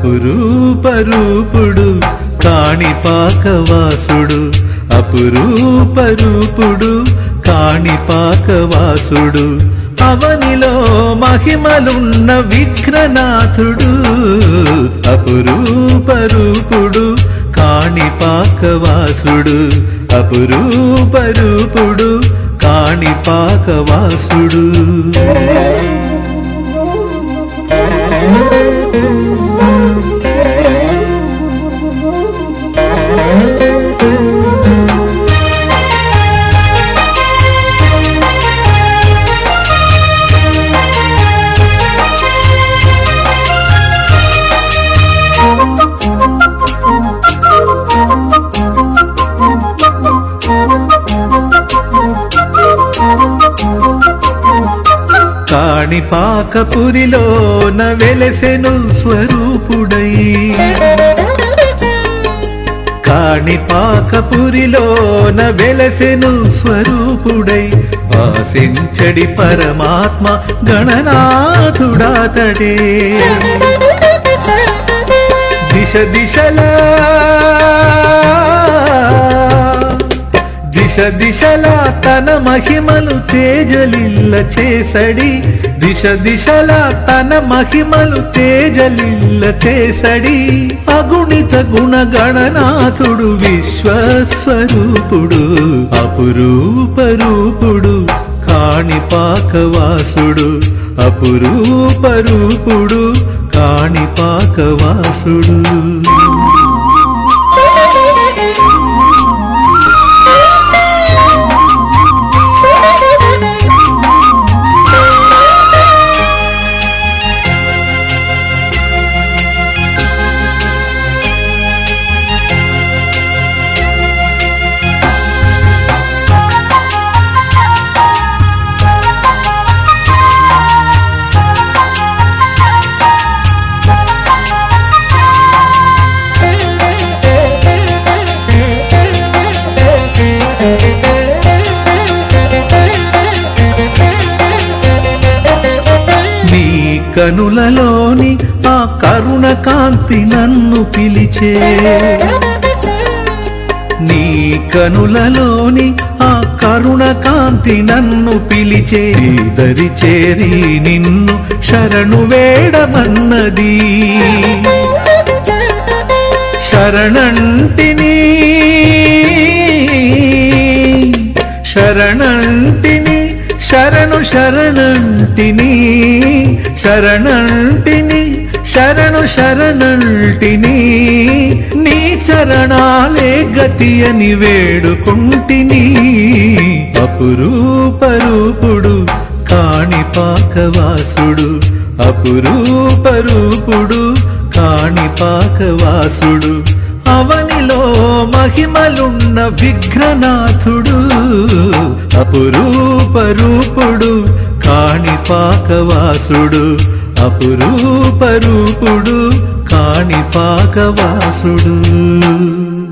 అపురూపరూపుడు కాణిపాకవాసుడు అపురూపరూపుడు కాణిపాకవాసుడు అవనిలో మహిమలున్న విఘ్ననాథుడు అపురూపరూపుడు కాణిపాకవాసుడు అపురూపరూపుడు కాణిపాకవాసుడు కాణిపాకపురిలోన వెలసెను స్వరూపుడై కాణిపాకపురిలోన వెలసెను స్వరూపుడై వాసించడి పరమాత్మ గణనాథుడాతడే దిశ దిశలా దిశ దిశలా తన మహిమలు తేజలిల్ల చేసడి దిశ దిశలా తన మహిమలు తేజలిల్ల చేసడి అగుణిత గుణ గణనాథుడు విశ్వస్వరూపుడు అపురూపరూపుడు కాణిపాకవాసుడు అపురూపరూపుడు కాణిపాకవాసుడు నీ కనులలోని ఆ కరుణ కాంతి నన్ను పిలిచే నీ కనులలోని ఆ కరుణ కాంతి నన్ను పిలిచే దరి చేరి నిన్ను శరణు వేడమన్నది శరణంటిని శరణంటిని శరణు శరణంటిని శరణంటిని శరణు శరణంటిని నీ చరణాలే గతి అని వేడుకుంటిని అపురూపరూపుడు కాణిపాకవాసుడు అపురూపరూపుడు కాణిపాకవాసుడు అవనిలో మహిమలున్న విఘ్ననాథుడు అపురూపరూపుడు కాణిపాకవాసుడు అపురూపరూపుడు కాణిపాకవాసుడు